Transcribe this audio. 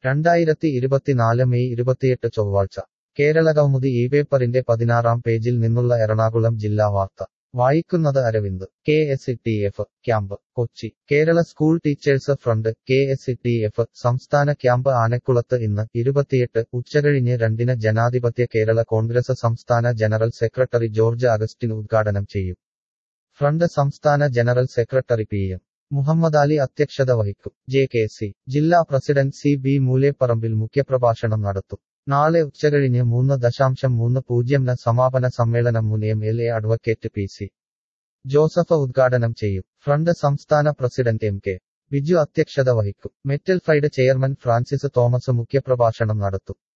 രണ്ടായിരത്തി ഇരുപത്തിനാല് മെയ് ഇരുപത്തിയെട്ട് ചൊവ്വാഴ്ച കേരള കൗമുദി ഈ പേപ്പറിന്റെ പതിനാറാം പേജിൽ നിന്നുള്ള എറണാകുളം ജില്ലാ വാർത്ത വായിക്കുന്നത് Aravind K S T F camp Kochi Kerala school teachers front K S T F സംസ്ഥാന ക്യാമ്പ് ആനക്കുളത്ത് ഇന്ന് ഇരുപത്തിയെട്ട് ഉച്ചകഴിഞ്ഞ് രണ്ടിന് ജനാധിപത്യ കേരള കോൺഗ്രസ് സംസ്ഥാന ജനറൽ സെക്രട്ടറി ജോർജ് അഗസ്റ്റിൻ ഉദ്ഘാടനം ചെയ്യും ഫ്രണ്ട് സംസ്ഥാന general secretary P M Muhammad Ali അധ്യക്ഷത വഹിക്കും ജെ കെ സി ജില്ലാ പ്രസിഡന്റ് സി ബി മൂലേപ്പറമ്പിൽ മുഖ്യപ്രഭാഷണം നടത്തും നാളെ ഉച്ചകഴിഞ്ഞ് മൂന്ന് ദശാംശം മൂന്ന് പൂജ്യംന് സമാപന സമ്മേളനം മുൻ M L A advocate P C Joseph ഉദ്ഘാടനം ചെയ്യും ഫ്രണ്ട് സംസ്ഥാന പ്രസിഡന്റ് എം കെ ബിജു അധ്യക്ഷത വഹിക്കും മെറ്റൽ ഫൈഡ് ചെയർമാൻ ഫ്രാൻസിസ് തോമസ് മുഖ്യപ്രഭാഷണം നടത്തും